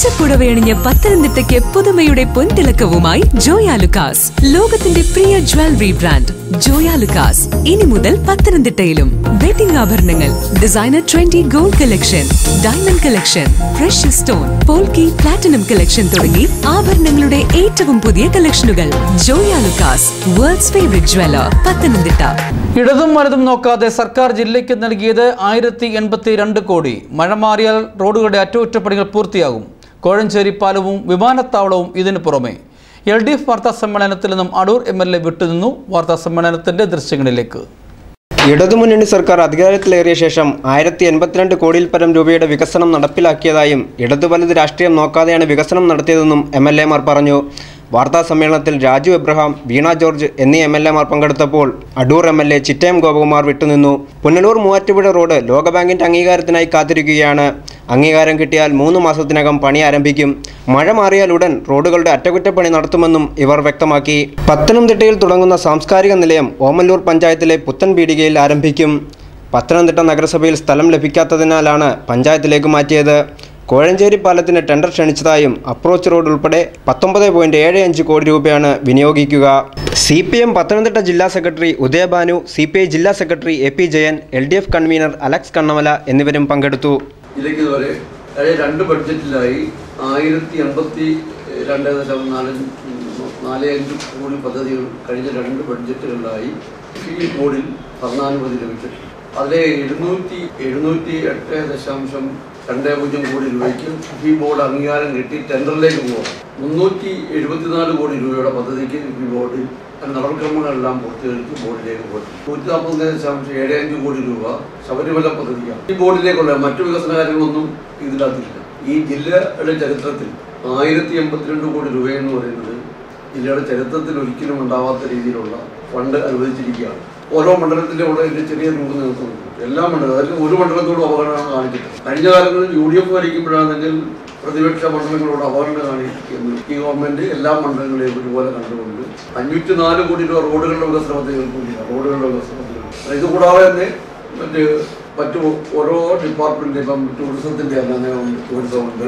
പച്ചപ്പുടവയണിഞ്ഞ പത്തനംതിട്ടയ്ക്ക് പുതുമയുടെ പൊൻതിളക്കവുമായി ജോയ ലുക്കാസ് ലോകത്തിന്റെ പ്രിയ ജ്വല്ലറി ബ്രാൻഡ് ജോയ ലുക്കാസ് ഇനി മുതൽ പത്തനംതിട്ടയിലും വെഡിംഗ് ആഭരണങ്ങൾ designer trendy gold collection diamond collection precious stone polki platinum collection തുടങ്ങി ആഭരണങ്ങളുടെ ഏറ്റവും പുതിയ കളക്ഷനുകൾ Joyalukkas world's favourite jeweller Pathanamthitta ഇടതും വലതും നോക്കാതെ സർക്കാർ ജില്ലയ്ക്ക് നൽകിയത് ആയിരത്തി എൺപത്തി രണ്ട് കോടി മഴ മാറിയാൽ റോഡുകളുടെ അറ്റകുറ്റപ്പണികൾ പൂർത്തിയാകും കോഴഞ്ചേരി പാലവും വിമാനത്താവളവും ഇതിനു പുറമെ എൽ ഡി എഫ് വാർത്താ സമ്മേളനത്തിൽ നിന്നും അടൂർ എം എൽ എ വിട്ടുനിന്നു വാർത്താ സമ്മേളനത്തിന്റെ ദൃശ്യങ്ങളിലേക്ക് ഇടതുമുന്നണി സർക്കാർ അധികാരത്തിലേറിയ ശേഷം ആയിരത്തി എൺപത്തിരണ്ട് കോടിയിൽ പരം രൂപയുടെ വികസനം നടപ്പിലാക്കിയതായും ഇടതു വലത് രാഷ്ട്രീയം നോക്കാതെയാണ് വികസനം നടത്തിയതെന്നും എം എൽ എമാർ പറഞ്ഞു വാർത്താ സമ്മേളനത്തിൽ രാജു എബ്രഹാം വീണ ജോർജ് എന്നീ എം എൽ എമാർ പങ്കെടുത്തപ്പോൾ Adoor M L A Chittayam Gopakumar വിട്ടുനിന്നു പുനലൂർ മൂവാറ്റുപുഴ റോഡ് ലോകബാങ്കിന്റെ അംഗീകാരത്തിനായി കാത്തിരിക്കുകയാണ് അംഗീകാരം കിട്ടിയാൽ മൂന്ന് മാസത്തിനകം പണി ആരംഭിക്കും മഴ മാറിയാൽ ഉടൻ റോഡുകളുടെ അറ്റകുറ്റപ്പണി നടത്തുമെന്നും ഇവർ വ്യക്തമാക്കി പത്തനംതിട്ടയിൽ തുടങ്ങുന്ന സാംസ്കാരിക നിലയം ഓമല്ലൂർ പഞ്ചായത്തിലെ പുത്തൻ പീടികയിൽ ആരംഭിക്കും പത്തനംതിട്ട നഗരസഭയിൽ സ്ഥലം ലഭിക്കാത്തതിനാലാണ് പഞ്ചായത്തിലേക്ക് മാറ്റിയത് കോഴഞ്ചേരി പാലത്തിന് ടെൻഡർ ക്ഷണിച്ചതായും അപ്രോച്ച് റോഡ് ഉൾപ്പെടെ പത്തൊമ്പത് പോയിന്റ് ഏഴ് അഞ്ച് കോടി രൂപയാണ് വിനിയോഗിക്കുക സി പി എം പത്തനംതിട്ട ജില്ലാ secretary Udayabhanu C P I ജില്ലാ secretary A P Jayan L D F convener Alex Kannamala എന്നിവരും പങ്കെടുത്തു ജില്ലയ്ക്ക് ഇതുവരെ കഴിഞ്ഞ രണ്ട് ബഡ്ജറ്റിലായി ആയിരത്തി എൺപത്തി രണ്ട് ദശാംശം നാല് നാല് അഞ്ച് കോടി പദ്ധതികൾ കഴിഞ്ഞ രണ്ട് ബഡ്ജറ്റുകളിലായി ഈ ബോർഡിൽ ഭരണാനുമതി ലഭിച്ചിട്ടുണ്ട് അതിലെ എഴുന്നൂറ്റി എഴുന്നൂറ്റി എട്ട് ദശാംശം രണ്ട് പൂജ്യം കോടി രൂപയ്ക്ക് ഈ ബോർഡ് അംഗീകാരം കിട്ടി ടെൻഡറിലേക്ക് പോകാം മുന്നൂറ്റി എഴുപത്തിനാല് കോടി രൂപയുടെ പദ്ധതിക്ക് ഈ ബോർഡിൽ നടപടിക്രമങ്ങളെല്ലാം പൂർത്തീകരിച്ച് ബോർഡിലേക്ക് പോയി നൂറ്റി നാൽപ്പത്തി ദശാംശം ഏഴ് അഞ്ച് കോടി രൂപ ശബരിമല പദ്ധതിക്കാണ് ഈ ബോർഡിലേക്കുള്ള മറ്റു വികസന കാര്യങ്ങളൊന്നും ഇതിനകത്തില്ല ഈ ജില്ലയുടെ ചരിത്രത്തിൽ ആയിരത്തി എൺപത്തിരണ്ട് കോടി രൂപ എന്ന് പറയുന്നത് ജില്ലയുടെ ചരിത്രത്തിൽ ഒരിക്കലും ഉണ്ടാവാത്ത രീതിയിലുള്ള ഫണ്ട് അനുവദിച്ചിരിക്കുകയാണ് ഓരോ മണ്ഡലത്തിന്റെ കൂടെ ഇതിന്റെ ചെറിയ രൂപ നേതൃത്വം എല്ലാ മണ്ഡലം അതായത് ഒരു മണ്ഡലത്തോടും അവഗണന കാണിച്ചിട്ടുണ്ട് കഴിഞ്ഞ കാലങ്ങളിൽ യു ഡി എഫ് ഭരിക്കുമ്പോഴാണെങ്കിൽ പ്രതിപക്ഷ മണ്ഡലങ്ങളോട് അവഗണന കാണിക്കുന്നു ഈ ഗവൺമെന്റ് എല്ലാ മണ്ഡലങ്ങളെയും ഒരുപോലെ കണ്ടുകൊണ്ട് അഞ്ഞൂറ്റി നാല് കോടി രൂപ റോഡുകളുടെ വികസന പദ്ധതികൾക്ക് വേണ്ടിയാണ് റോഡുകളുടെ വികസന പദ്ധതികൾ ഇത് കൂടാതെ തന്നെ മറ്റ് മറ്റു ഓരോ ഡിപ്പാർട്ട്മെന്റ് ഇപ്പം ടൂറിസത്തിന്റെ അങ്ങനെ ടൂറിസം ഉണ്ട്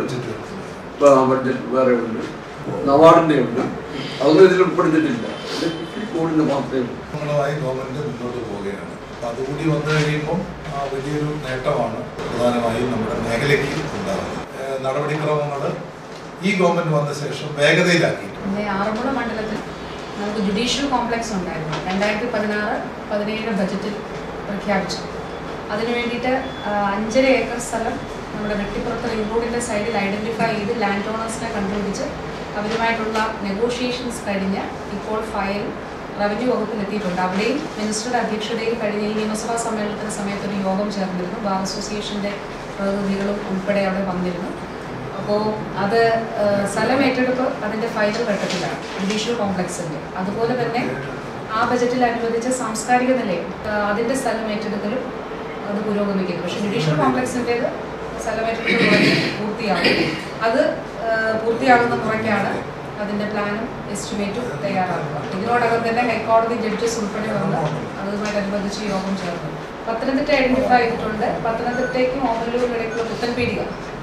ബഡ്ജറ്റ് വേറെ ഉണ്ട് നവാർഡിന്റെ ഉണ്ട് അതൊന്നും ഇതിൽ ഉൾപ്പെടുത്തിയിട്ടില്ല ഇത് ഈ കോടിന്റെ മാത്രമേ ഉള്ളൂ ങ്ങളുമായി ഗവൺമെന്റ് മുന്നോട്ട് പോവുകയാണ് അപ്പൊ അതുകൂടി വന്നു കഴിയുമ്പം ആ വലിയൊരു നേട്ടമാണ് പ്രധാനമായും നമ്മുടെ മേഖലയ്ക്ക് ഉണ്ടാകുന്നത് ഏഹ് നടപടിക്രമങ്ങൾ ഈ ഗവൺമെന്റ് വന്ന ശേഷം വേഗതയിലാക്കി പിന്നെ ആറന്മുള മണ്ഡലത്തിൽ നമുക്ക് ജുഡീഷ്യൽ കോംപ്ലക്സ് ഉണ്ടായിരുന്നു രണ്ടായിരത്തി പതിനാറ് പതിനേഴ് ബജറ്റിൽ പ്രഖ്യാപിച്ചു അതിനു വേണ്ടിയിട്ട് ആ, അഞ്ചര ഏക്കർ സ്ഥലം നമ്മുടെ വെട്ടിപ്പുറത്ത് റിംഗ് റോഡിൻ്റെ സൈഡിൽ ഐഡൻറ്റിഫൈ ചെയ്ത് ലാൻഡ് ഓണേഴ്സിനെ കണ്ടുപിടിച്ച് അവരുമായിട്ടുള്ള നെഗോഷിയേഷൻസ് കഴിഞ്ഞ് ഇപ്പോൾ ഫയൽ റവന്യൂ വകുപ്പിൽ എത്തിയിട്ടുണ്ട് അവിടെയും മിനിസ്റ്ററുടെ അധ്യക്ഷതയിൽ കഴിഞ്ഞ ഈ നിയമസഭാ സമ്മേളനത്തിന് സമയത്ത് ഒരു യോഗം ചേർന്നിരുന്നു ബാർ അസോസിയേഷൻ്റെ പ്രതിനിധികളും ഉൾപ്പെടെ അവിടെ വന്നിരുന്നു അപ്പോൾ അത് ആ, സ്ഥലം ഏറ്റെടുപ്പ് അതിൻ്റെ ഫൈനൽ ഘട്ടത്തിലാണ് ജുഡീഷ്യൽ കോംപ്ലക്സിൻ്റെ അതുപോലെ തന്നെ ആ ബജറ്റിൽ അനുവദിച്ച സാംസ്കാരിക നിലയം ആ, അതിൻ്റെ സ്ഥലം ഏറ്റെടുക്കലും അത് പുരോഗമിക്കുന്നു പക്ഷേ ജുഡീഷ്യൽ കോംപ്ലക്സിൻ്റേത് സ്ഥലം ഏറ്റെടുക്കൽ ഉടനെ പൂർത്തിയാകും അത് ആ, പൂർത്തിയാകുന്ന മുറയ്ക്കാണ് അതിൻ്റെ പ്ലാനും എസ്റ്റിമേറ്റും തയ്യാറാക്കുക ഇതിനോടകം തന്നെ ഹൈക്കോടതി ജഡ്ജസ് ഉൾപ്പെടെ വന്ന് അതുമായിട്ടനുബന്ധിച്ച് യോഗം ചേർന്നു പത്തനംതിട്ട ഐഡന്റിഫൈ ചെയ്തിട്ടുണ്ട് പത്തനംതിട്ടയ്ക്കും ഓമല്ലൂരിനും ഇടയ്ക്കുള്ള പുത്തൻപീടിക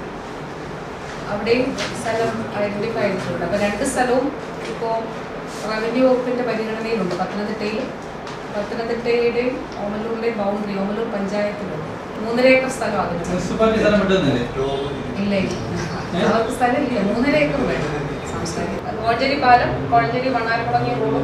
അവിടെയും സ്ഥലം ഐഡന്റിഫൈ ചെയ്തിട്ടുണ്ട് അപ്പോൾ രണ്ട് സ്ഥലവും ഇപ്പോൾ റവന്യൂ വകുപ്പിന്റെ പരിഗണനയിലുണ്ട് പത്തനംതിട്ടയിലും പത്തനംതിട്ടയുടെയും ഓമല്ലൂരിന്റെയും ബൗണ്ടറി ഓമല്ലൂർ പഞ്ചായത്തിലുണ്ട് മൂന്നര ഏക്കർ സ്ഥലം അതിന് ഇല്ല ഇല്ല അവർക്ക് സ്ഥലം ഇല്ല മൂന്നര ഏക്കർ വേണം സാംസ്കാരിക കോഴഞ്ചേരി പാലം കോഴഞ്ചേരി വണ്ണാരക്കുളങ്ങി റോഡും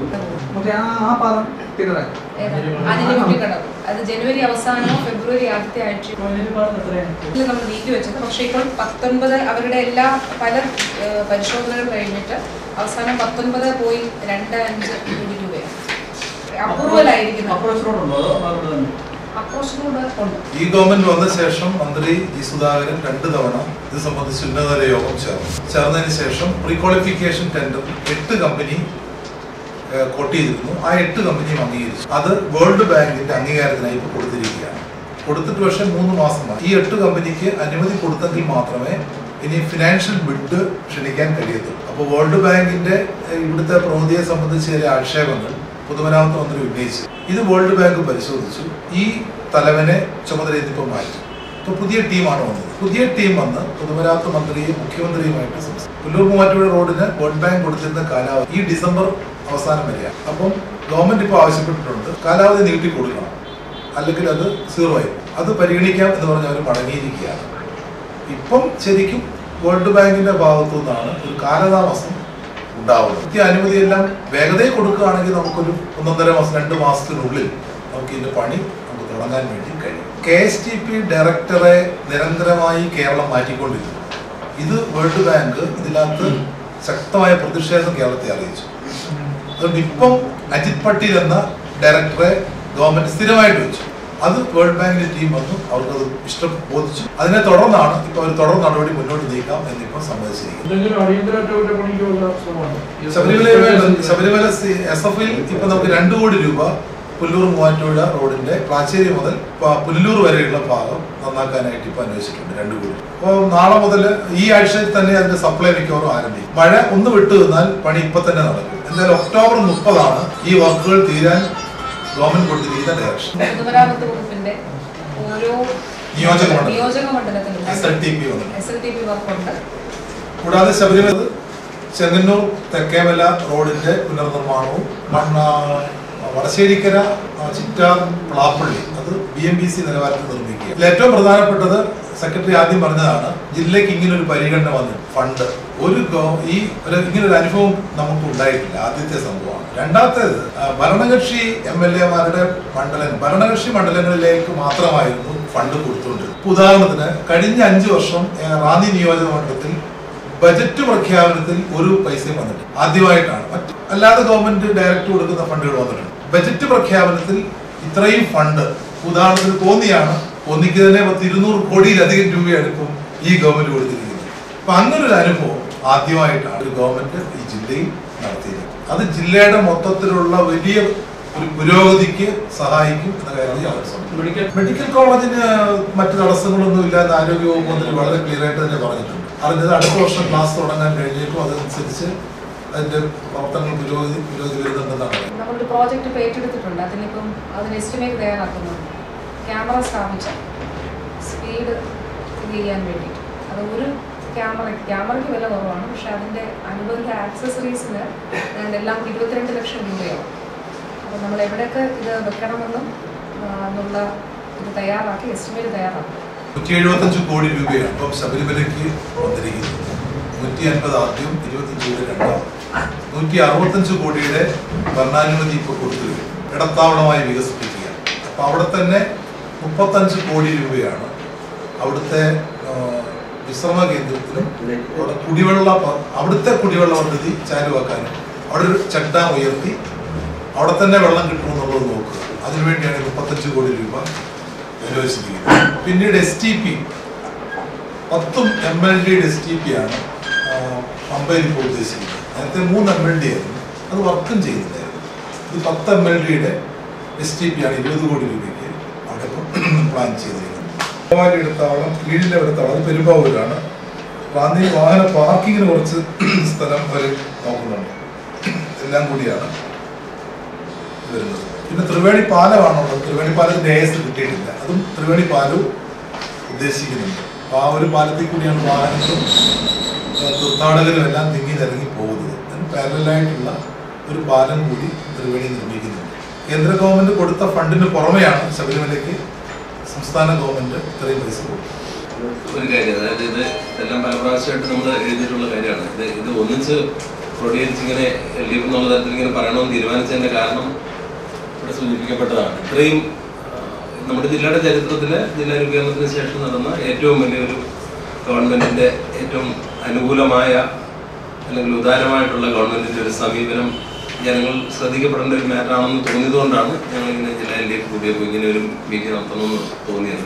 അതിന് മുട്ടിക്കടവ് അത് ജനുവരി അവസാനമോ ഫെബ്രുവരി ആദ്യത്തെ ആഴ്ച ഇതിൽ നമ്മൾ നീക്കി വെച്ചത് പക്ഷേ ഇപ്പോൾ പത്തൊൻപത് അവരുടെ എല്ലാ പല ഏഹ്, പരിശോധനകൾ കഴിഞ്ഞിട്ട് അവസാനം പത്തൊൻപത് പോയി രണ്ട് അഞ്ച് കോടി രൂപയാണ് അപ്രൂവൽ ആയിരിക്കുന്നത് അപ്രോച്ച് റോഡ് ഉണ്ട് ഈ ഗവൺമെന്റ് വന്ന ശേഷം മന്ത്രി ജി സുധാകരൻ രണ്ട് തവണ ഇത് സംബന്ധിച്ച് ഉന്നതതല യോഗം ചേർന്നു ചേർന്നതിന് ശേഷം പ്രീ ക്വാളിഫിക്കേഷൻ ടെൻഡർ എട്ട് കമ്പനി ഏഹ്, കോട്ട് ചെയ്തിരുന്നു ആ എട്ട് കമ്പനിയും അംഗീകരിച്ചു അത് വേൾഡ് ബാങ്കിന്റെ അംഗീകാരത്തിനായി ഇപ്പോൾ കൊടുത്തിരിക്കുകയാണ് കൊടുത്തിട്ട് പക്ഷേ മൂന്ന് മാസമായി ഈ എട്ട് കമ്പനിക്ക് അനുമതി കൊടുത്തെങ്കിൽ മാത്രമേ ഇനി ഫിനാൻഷ്യൽ ബിഡ് ക്ഷണിക്കാൻ കഴിയത്തുള്ളൂ അപ്പോൾ വേൾഡ് ബാങ്കിന്റെ ഏഹ്, ഇവിടുത്തെ പ്രവൃത്തിയെ സംബന്ധിച്ച് ചില ആക്ഷേപങ്ങൾ പൊതുമരാമത്ത് മന്ത്രി ഉന്നയിച്ചു ഇത് വേൾഡ് ബാങ്ക് പരിശോധിച്ചു ഈ തലവനെ ചുമതല ഇതിപ്പോൾ മാറ്റി ഇപ്പൊ പുതിയ ടീമാണ് വന്നത് പുതിയ ടീം വന്ന് പൊതുമരാമത്ത് മന്ത്രിയും മുഖ്യമന്ത്രിയുമായിട്ട് സംസാരിച്ചു പുല്ലൂർ മൂവാറ്റുപുഴ റോഡിന് വേൾഡ് ബാങ്ക് കൊടുത്തിരുന്ന കാലാവധി ഈ ഡിസംബർ അവസാനം വരെയാണ് അപ്പം ഗവൺമെന്റ് ഇപ്പോൾ ആവശ്യപ്പെട്ടിട്ടുണ്ട് കാലാവധി നീട്ടി കൊടുക്കണം അല്ലെങ്കിൽ അത് സീറോ ആയി അത് പരിഗണിക്കാം എന്ന് പറഞ്ഞ് അവർ മടങ്ങിയിരിക്കുകയാണ് ഇപ്പം ശരിക്കും വേൾഡ് ബാങ്കിന്റെ ഭാഗത്തു നിന്നാണ് ഒരു കാലതാമസം ഉണ്ടാവുന്നത് ഈ അനുമതിയെല്ലാം വേഗതയിൽ കൊടുക്കുകയാണെങ്കിൽ നമുക്കൊരു ഒന്നൊന്നര മാസം രണ്ട് മാസത്തിനുള്ളിൽ നമുക്ക് ഇതിന്റെ പണി നമുക്ക് തുടങ്ങാൻ വേണ്ടി കഴിയും കെ എസ് ടി പി ഡയറക്ടറെ നിരന്തരമായി കേരളം മാറ്റിക്കൊണ്ടിരുന്നു ഇത് വേൾഡ് ബാങ്ക് ഇതിനകത്ത് ശക്തമായ പ്രതിഷേധം കേരളത്തെ അറിയിച്ചു അതുകൊണ്ട് ഇപ്പം അജിത് പട്ടീൽ എന്ന ഡയറക്ടറെ ഗവൺമെന്റ് സ്ഥിരമായിട്ട് വെച്ചു അത് വേൾഡ് ബാങ്കിന്റെ ടീം വന്നു അവർക്കത് ഇഷ്ടം ബോധിച്ചു അതിനെ തുടർന്നാണ് ഇപ്പൊ അവർ തുടർ നടപടി മുന്നോട്ട് നീക്കാം എന്നിപ്പോ സമ്മതിച്ചിരിക്കുന്നത് എന്തെങ്കിലും അടിയന്തര അറ്റകുറ്റപ്പണിക്കുള്ള ശ്രമമുണ്ടോ? ശബരിമല ശബരിമല എസ് എഫിൽ ഇപ്പൊ നമുക്ക് രണ്ടു കോടി രൂപ പുല്ലൂർ മൂവാറ്റുപുഴ റോഡിന്റെ പ്ലാച്ചേരി മുതൽ പ- പുല്ലൂർ വരെയുള്ള ഭാഗം നന്നാക്കാനായിട്ട് ഇപ്പൊ അന്വേഷിച്ചിട്ടുണ്ട് രണ്ടു കോടി അപ്പോൾ നാളെ മുതൽ ഈ ആഴ്ചയിൽ തന്നെ അതിന്റെ സപ്ലൈ മിക്കവാറും ആരംഭിക്കും മഴ ഒന്ന് വിട്ടു നിന്നാൽ പണി ഇപ്പൊ തന്നെ നടക്കും എന്തായാലും ഒക്ടോബർ മുപ്പതാണ് ഈ വർക്കുകൾ തീരാൻ ഗവൺമെന്റ് കൊടുത്തിരിക്കുന്ന ഡയറക്ഷൻ പൊതുമരാമത്ത് വകുപ്പിന്റെ ഓരോ നിയോജക മണ്ഡലം. നിയോജക മണ്ഡലത്തിലും എസ് എൽ ടി പി വന്നു എസ് എൽ ടി പി വർക്കുണ്ട് കൂടാതെ ശബരിമല ചെങ്ങന്നൂർ തെക്കേമല റോഡിന്റെ പുനർനിർമ്മാണവും മണ്ണ വടശ്ശേരിക്കര ആ, ചിറ്റാർ പ്ലാപ്പള്ളി അത് ബി എം ബി സി നിലവാരത്തിൽ നിർമ്മിക്കുക ഇതിൽ ഏറ്റവും പ്രധാനപ്പെട്ടത് സെക്രട്ടറി ആദ്യം പറഞ്ഞതാണ് ജില്ലയ്ക്ക് ഇങ്ങനെ ഒരു പരിഗണന വന്നു ഫണ്ട് ഒരു ഗവ- ഈ ഒരു ഇങ്ങനെ ഒരു അനുഭവം നമുക്ക് ഉണ്ടായിട്ടില്ല ആദ്യത്തെ സംഭവമാണ് രണ്ടാമത്തേത് ആ, ഭരണകക്ഷി എം എൽ എമാരുടെ മണ്ഡലം ഭരണകക്ഷി മണ്ഡലങ്ങളിലേക്ക് മാത്രമായിരുന്നു ഫണ്ട് കൊടുത്തുകൊണ്ടിരുന്നത് ഇപ്പൊ ഉദാഹരണത്തിന് കഴിഞ്ഞ അഞ്ചു വർഷം ഏ, റാന്നി നിയോജക മണ്ഡലത്തിൽ ബജറ്റ് പ്രഖ്യാപനത്തിൽ ഒരു പൈസയും വന്നിട്ടില്ല ആദ്യമായിട്ടാണ് മറ്റ് അല്ലാതെ ഗവൺമെന്റ് ഡയറക്റ്റ് കൊടുക്കുന്ന ഫണ്ടുകൾ വന്നിട്ടുണ്ട് ബജറ്റ് പ്രഖ്യാപനത്തിൽ ഇത്രയും ഫണ്ട് ഉദാഹരണത്തിന് കോന്നിയാണ് കോന്നിക്ക് തന്നെ പത്ത് ഇരുന്നൂറ് കോടിയിലധികം രൂപയാണ് ഇപ്പം ഈ ഗവൺമെന്റ് കൊടുത്തിരിക്കുന്നത് അപ്പൊ അങ്ങനെ ഒരു അനുഭവം ആദ്യമായിട്ടാണ് ഒരു ഗവൺമെന്റ് ഈ ജില്ലയിൽ നടത്തിയത് അത് ജില്ലയുടെ മൊത്തത്തിലുള്ള വലിയ ഒരു പുരോഗതിക്ക് സഹായിക്കും എന്ന കാര്യത്തിൽ യാതൊരു സംശയവുമില്ല. മെഡിക്കൽ മെഡിക്കൽ കോളേജിന് മറ്റു തടസ്സങ്ങളൊന്നും ഇല്ലാന്ന് ആരോഗ്യ വകുപ്പ് മന്ത്രി വളരെ ക്ലിയർ ആയിട്ട് തന്നെ പറഞ്ഞിട്ടുണ്ട് അറിഞ്ഞത് അടുത്ത വർഷം ക്ലാസ് തുടങ്ങാൻ കഴിഞ്ഞേക്കും അതനുസരിച്ച് അതിന്റെ പ്രവർത്തനങ്ങൾ പുരോഗതി പുരോഗതി വരുന്നുണ്ടെന്നാണ് പറയുന്നത്. നമ്മളൊരു പ്രോജക്റ്റ് ഇപ്പോൾ ഏറ്റെടുത്തിട്ടുണ്ട് അതിനിപ്പം അതിന് എസ്റ്റിമേറ്റ് തയ്യാറാക്കുന്നുണ്ട് ക്യാമറ സ്ഥാപിച്ച സ്പീഡ് ഇത് ചെയ്യാൻ വേണ്ടിയിട്ട് അത് ഒരു ക്യാമറ ക്യാമറയ്ക്ക് വില കുറവാണ് പക്ഷെ അതിൻ്റെ അനുബന്ധ ആക്സസറീസിന് എല്ലാം കൂടി ഇരുപത്തിരണ്ട് ലക്ഷം രൂപയാവും അപ്പോൾ നമ്മൾ എവിടെയൊക്കെ ഇത് വെക്കണമെന്നും ആ, എന്നുള്ള ഇത് തയ്യാറാക്കി എസ്റ്റിമേറ്റ് തയ്യാറാക്കും നൂറ്റി എഴുപത്തഞ്ച് കോടി രൂപയാണ് ഇപ്പം ശബരിമലയ്ക്ക് വന്നിരിക്കുന്നത് നൂറ്റി അൻപത് ആദ്യം ഇരുപത്തഞ്ച് കോടി രണ്ടാം നൂറ്റി അറുപത്തഞ്ച് കോടിയുടെ ഭരണാനുമതി ഇപ്പോൾ കൊടുത്തു ഇടത്താവളമായി വികസിപ്പിക്കുക അപ്പൊ അവിടെ തന്നെ മുപ്പത്തഞ്ച് കോടി രൂപയാണ് അവിടുത്തെ ആ, വിശ്രമ കേന്ദ്രത്തിലും അവിടെ കുടിവെള്ള പ- അവിടുത്തെ കുടിവെള്ള പദ്ധതി ചാലുവാക്കാനും അവിടെ ഒരു ചെക്ക് ഡാം ഉയർത്തി അവിടെ തന്നെ വെള്ളം കിട്ടുമെന്നുള്ളത് നോക്കുക അതിനുവേണ്ടിയാണ് ഈ മുപ്പത്തഞ്ച് കോടി രൂപ അനുവദിച്ചിരിക്കുന്നത് പിന്നീട് എസ് ടി പി പത്തും എം എൽ ഡിയുടെ എസ് ടി പി ആണ് പമ്പയിൽ ഇപ്പോൾ ഉദ്ദേശിക്കുന്നത് നേരത്തെ മൂന്ന് എം എൽ ഡി ആയിരുന്നു അത് വർക്കും ചെയ്യുന്നില്ലായിരുന്നു ഇത് പത്ത് എം എൽ ഡിയുടെ എസ് ടി പി ആണ് ഇരുപത് കോടി രൂപയ്ക്ക് അവിടെ ഇപ്പം പ്ലാൻ ചെയ്തിരിക്കുന്നത് ഭവാനി എടുത്താവളം കീഴിലെ എടുത്താവളം അത് പെരുമ്പാവൂരാണ് റാന്നി വാഹന പാർക്കിങ്ങിന് കുറച്ച് സ്ഥലം അവർ നോക്കുന്നുണ്ട് എല്ലാം കൂടിയാണ് വരുന്നത് പിന്നെ ത്രിവേണി പാലമാണുള്ളത് ത്രിവേണി പാലത്തിന്റെ എ എസ് കിട്ടിയിട്ടില്ല അതും ത്രിവേണി പാലവും ഉദ്ദേശിക്കുന്നുണ്ട് അപ്പൊ ആ ഒരു പാലത്തിൽ കൂടിയാണ് വാഹനങ്ങളും ഏഹ്, തീർത്ഥാടകരും എല്ലാം തിങ്ങി നിറങ്ങി പോകുന്നത് അതിന് പാരലായിട്ടുള്ള ഒരു പാലം കൂടി ത്രിവേണി നിർമ്മിക്കുന്നുണ്ട് കേന്ദ്ര ഗവൺമെന്റ് കൊടുത്ത ഫണ്ടിന് പുറമെയാണ് ശബരിമലയ്ക്ക് സംസ്ഥാന ഗവൺമെന്റ് ഇത്രയും പൈസ കൊടുത്തത് ഒരു കാര്യം അതായത് ഇത് എല്ലാം പല പ്രാവശ്യമായിട്ട് നമ്മൾ എഴുതിയിട്ടുള്ള കാര്യമാണ് ഇത് ഇത് ഒന്നിച്ച് ക്രോഡീകരിച്ച് ഇങ്ങനെ എൽ ഡി എഫ് എന്നുള്ള തരത്തിൽ ഇങ്ങനെ പറയണമെന്ന് തീരുമാനിച്ചതിന്റെ കാരണം ഇവിടെ സൂചിപ്പിക്കപ്പെട്ടതാണ് ഇത്രയും ആ, നമ്മുടെ ജില്ലയുടെ ചരിത്രത്തിലെ ജില്ലാ രൂപീകരണത്തിന് ശേഷം നടന്ന ഏറ്റവും വലിയൊരു ഗവൺമെന്റിന്റെ ഏറ്റവും അനുകൂലമായ അല്ലെങ്കിൽ ഉദാരമായിട്ടുള്ള ഗവൺമെന്റിന്റെ ഒരു സമീപനം ജനങ്ങൾ ശ്രദ്ധിക്കപ്പെടേണ്ട ഒരു മാറ്ററാണെന്ന് തോന്നിയതുകൊണ്ടാണ് ഞങ്ങൾ ഇങ്ങനെ ജില്ലാ എൽ ഡി എഫ് കൂടിയപ്പോൾ ഇങ്ങനെ ഒരു മീറ്റിംഗ് നടത്തണമെന്ന് തോന്നിയത്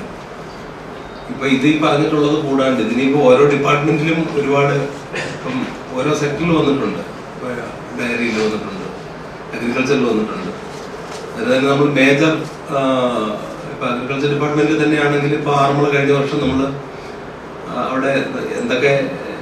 ഇപ്പൊ ഇത് ഈ പറഞ്ഞിട്ടുള്ളത് കൂടാണ്ട് ഇതിനിപ്പോ ഓരോ ഡിപ്പാർട്ട്മെന്റിലും ഒരുപാട് ഇപ്പം ഓരോ സെക്ടറിൽ വന്നിട്ടുണ്ട് ഡയറിയിൽ വന്നിട്ടുണ്ട് അഗ്രികൾച്ചറിൽ വന്നിട്ടുണ്ട് അതായത് നമ്മൾ മേജർ ഇപ്പൊ അഗ്രികൾച്ചർ ഡിപ്പാർട്ട്മെന്റിൽ തന്നെയാണെങ്കിൽ ഇപ്പൊ ആറന്മുള കഴിഞ്ഞ വർഷം നമ്മൾ അവിടെ എന്തൊക്കെ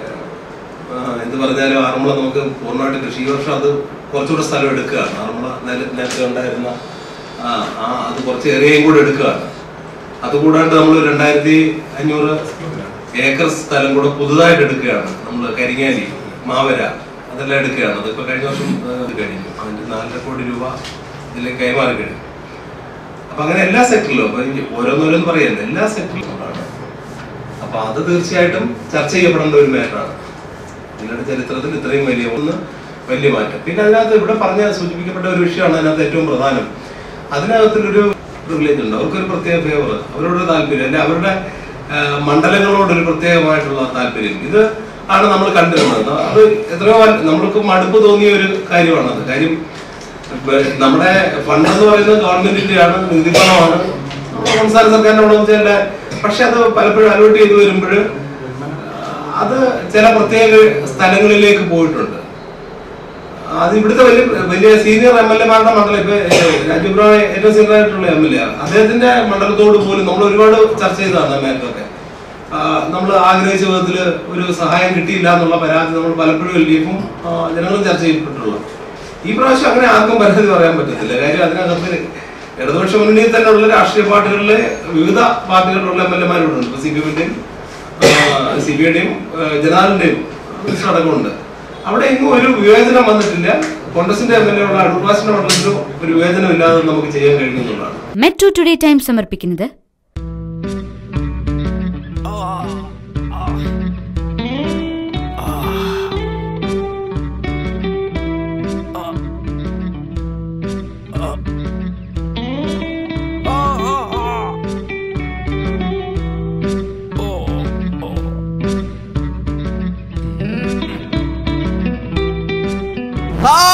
ആ, എന്ത് പറഞ്ഞാലും ആറന്മുള നമുക്ക് പൂർണ്ണമായിട്ട് കൃഷി ഈ വർഷം അത് കുറച്ചുകൂടെ സ്ഥലം എടുക്കുകയാണ് ആറന്മുള നേര- നേരത്തെ ഉണ്ടായിരുന്ന ആ, ആ അത് കുറച്ച് ഏരിയയും കൂടെ എടുക്കുകയാണ് അതുകൂടാണ്ട് നമ്മൾ രണ്ടായിരത്തി അഞ്ഞൂറ് ഏക്കർ സ്ഥലം കൂടെ പുതുതായിട്ട് എടുക്കുകയാണ് നമ്മൾ കരിങ്ങാലി മാവര അതെല്ലാം എടുക്കുകയാണ് അതിപ്പോ കഴിഞ്ഞ വർഷം ആ, ഇത് കഴിഞ്ഞു അതിന്റെ നാലര കോടി രൂപ ഇതിലേക്ക് കൈമാറി കഴിഞ്ഞു അപ്പൊ അങ്ങനെ എല്ലാ സെക്ടറിലും അപ്പൊ ഇനി ഓരോന്നോരോന്ന് പറയല്ല എല്ലാ സെക്ടറിലും ഉണ്ടാണ് അപ്പൊ അത് തീർച്ചയായിട്ടും ചർച്ച ചെയ്യപ്പെടേണ്ട ഒരു മാറ്ററാണ് നിങ്ങളുടെ ചരിത്രത്തിൽ ഇത്രയും വലിയ ഒന്ന് വലിയ മാറ്റം പിന്നെ അതിനകത്ത് ഇവിടെ പറഞ്ഞ സൂചിപ്പിക്കപ്പെട്ട ഒരു വിഷയമാണ് അതിനകത്ത് ഏറ്റവും പ്രധാനം അതിനകത്തൊരു പ്രിവിലേജ് ഉണ്ട് അവർക്കൊരു പ്രത്യേക ഫേവർ അവരോടൊരു താല്പര്യം അല്ലെ അവരുടെ ആ, മണ്ഡലങ്ങളോടൊരു പ്രത്യേകമായിട്ടുള്ള താല്പര്യം ഇത് ആണ് നമ്മൾ കണ്ടിരുന്നത് അത് എത്രയോ വൽ- നമ്മൾക്ക് മടുപ്പ് തോന്നിയ ഒരു കാര്യമാണ് അത് കാര്യം ഇപ്പൊ നമ്മുടെ ഫണ്ട് എന്ന് പറയുന്നത് ഗവൺമെന്റിന്റെയാണ് നികുതിപ്പണമാണ് സംസ്ഥാന സർക്കാരിന്റെ ഉടമസ്ഥയല്ല പക്ഷെ അത് പലപ്പോഴും അലോട്ട് ചെയ്ത് വരുമ്പോൾ അത് ചില പ്രത്യേക സ്ഥലങ്ങളിലേക്ക് പോയിട്ടുണ്ട് അത് ഇവിടുത്തെ വലിയ വലിയ സീനിയർ എം എൽ എമാരുടെ മണ്ഡലം ഇപ്പൊ രാജീവ് റായ് ഏറ്റവും സീനിയർ ആയിട്ടുള്ള എം എൽ എ അദ്ദേഹത്തിന്റെ മണ്ഡലത്തോട് പോലും നമ്മൾ ഒരുപാട് ചർച്ച ചെയ്തതാണ് അമ്മയൊക്കെ നമ്മൾ ആഗ്രഹിച്ച വിധത്തിൽ ഒരു സഹായം കിട്ടിയില്ല എന്നുള്ള പരാതി നമ്മൾ പലപ്പോഴും എൽ ഡി എഫും ജനങ്ങളും ചർച്ച ചെയ്യപ്പെട്ടുള്ള ഈ പ്രാവശ്യം അങ്ങനെ ആർക്കും പരാതി പറയാൻ പറ്റത്തില്ല കാര്യം അതിനകത്ത് ഇടതുപക്ഷ മുന്നണിയിൽ തന്നെ ഉള്ള രാഷ്ട്രീയ പാർട്ടികളിലെ വിവിധ പാർട്ടികളിലുള്ള എം എൽ എമാരുണ്ട് ഇപ്പൊ സി പി എമ്മിന്റെയും സി ബി ഐയുടെയും ജനാലിന്റെയും അടക്കമുണ്ട് അവിടെ എങ്ങും ഒരു വിവേചനം വന്നിട്ടില്ല കോൺഗ്രസിന്റെ എം എൽ എ ഉള്ള അടൂർവാസിന്റെ മണ്ഡലത്തിലും ഒരു വിവേചനം ഇല്ലാതെ നമുക്ക് ചെയ്യാൻ കഴിയുന്നുള്ളതാണ് മെട്രോ ടുഡേ ടൈം സമർപ്പിക്കുന്നത്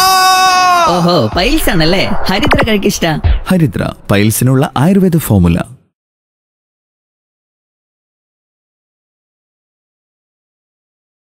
ഓഹോ പൈൽസ് ആണല്ലേ ഹരിദ്ര കഴിക്കിഷ്ട ഹരിദ്ര പൈൽസിനുള്ള ആയുർവേദ ഫോമുല